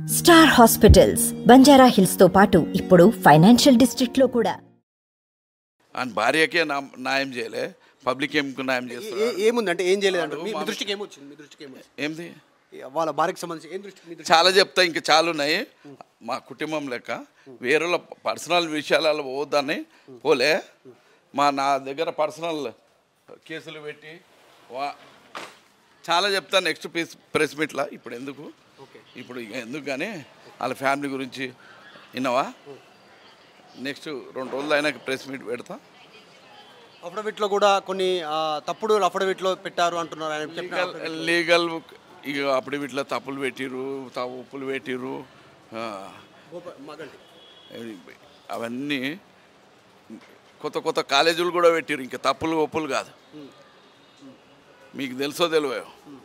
Star hospitals Banjara hills తో పాటు ఇప్పుడు ఫైనాన్షియల్ డిస్ట్రిక్ట్ లో కూడా ఆయన భార్యకే నా న్యాయం చేయలే పబ్లిక్ ఏం న్యాయం ఏ- చేస్తున్నాడు ఏముంది అంటే ఏం చేయలేదు మీ మీ దృష్టికి ఏమొచ్చింది మీ దృష్టికి ఏమొచ్చింది ఏంది వాళ్ళ భార్యకి సంబంధించి ఏం దృష్టి మీ దృష్టి చాలా చెప్తా ఇంకా చాలా ఉన్నాయి మా కుటుంబం లెక్క వేరే పర్సనల్ విషయాలలో పోవద్దని పోలే మా నా దగ్గర పర్సనల్ కేసులు పెట్టి వా చాలా చెప్తా నెక్స్ట్ ప్రెస్ ప్రెస్ మీట్లో ఇప్పుడు ఎందుకు ఇప్పుడు ఇక ఎందుకు కానీ వాళ్ళ ఫ్యామిలీ గురించి విన్నావా నెక్స్ట్ రెండు రోజులు అయినాక ప్రెస్ మీట్ పెడతా అఫిడవిట్లో కూడా కొన్ని ఆ, తప్పుడు అఫిడవిట్లో పెట్టారు అంటున్నారు ఆయన చెప్పిన లీగల్ లీగల్ ఇక అప్పుడు వీటిలో తప్పులు పెట్టిర్రు త- ఉప్పులు పెట్టిర్రు ఆ, గోప- మగండి అవి- అవన్నీ కొత్త కొత్త కాలేజీలు కూడా పెట్టిర్రు ఇంకా తప్పులు ఒప్పులు కాదు మీకు తెలుసో తెలివో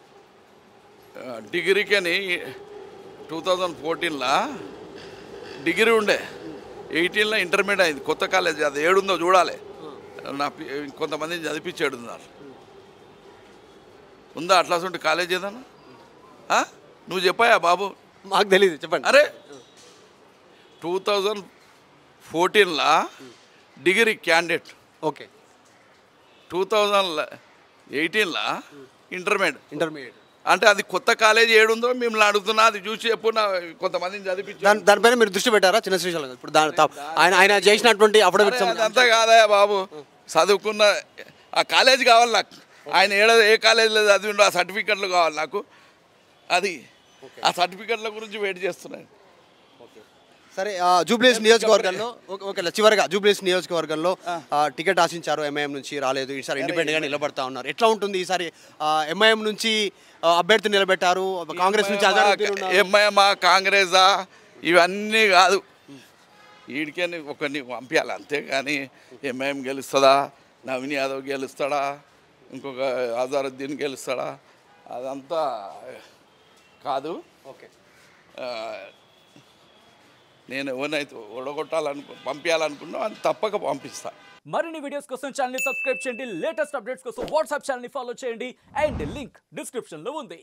డిగ్రీకని టూ థౌజండ్ ఫోర్టీన్లో డిగ్రీ ఉండే ఎయిటీన్లో ఇంటర్మీడియట్ అయింది కొత్త కాలేజ్ అది ఏడుందో చూడాలి నా పి- కొంతమందిని చదివించాడు ఉన్నారు ఉందా అట్లాంటి కాలేజ్ ఏదన్నా ఆ? నువ్వు చెప్పాయా బాబు మాకు తెలియదు చెప్పండి అరే టూ థౌజండ్ ఫోర్టీన్లో degree candidate okay two thousand ఎయిటీన్లో ఇంటర్మీడియట్ ఇంటర్మీడియట్ అంటే అది కొత్త కాలేజ్ ఏడుందో మిమ్మల్ని అడుగుతున్నా అది చూసి చెప్పు నా కొంతమందిని చదివించు దాని దానిపైన మీరు దృష్టి పెట్టారా చిన్న శ్రీశైలం ఇప్పుడు దాని త- ఆయన ఆయన చేసినటువంటి అఫిడవిట్ అరే, అదంతా కాదయా బాబు చదువుకున్న ఆ కాలేజ్ కావాలి నాకు ఆయన ఏడ ఏ కాలేజీలో చదివిండో ఆ సర్టిఫికెట్లు కావాలి నాకు అది ఆ సర్టిఫికెట్ల గురించి వెయిట్ చేస్తున్నాను సరే ఆ, జూబ్లీస్ నియోజకవర్గంలో ఓకే ఓకే చివరిగా జూబ్లీస్ నియోజకవర్గంలో ఆ, టికెట్ ఆశించారు ఎంఐఎం నుంచి రాలేదు ఈసారి ఇండిపెండెంట్గా నిలబడతా ఉన్నారు ఎట్లా ఉంటుంది ఈసారి ఎంఐఎం నుంచి ఆ, అభ్యర్థి నిలబెట్టారు కాంగ్రెస్ నుంచి అజారుద్దీన్ ఉన్నారు. ఎంఐఎమా కాంగ్రెసా ఇవన్నీ కాదు వీడికే ఒకరిని పంపించాలి అంతే కానీ ఎంఐఎం గెలుస్తుందా నవీన్ యాదవ్ గెలుస్తాడా ఇంకొక అజారుద్దీన్ గెలుస్తాడా అదంతా కాదు ఓకే ఆ, నేను ఎవరినైతే ఓడగొట్టాలనుకు పంపించాలనుకున్నా అది తప్పక పంపిస్తా మరిన్ని వీడియోస్ కోసం ఛానల్ సబ్స్క్రైబ్ చేయండి లేటెస్ట్ అప్డేట్స్ కోసం వాట్సాప్ ఛానల్ ఫాలో చేయండి అండ్ లింక్ డిస్క్రిప్షన్ లో ఉంది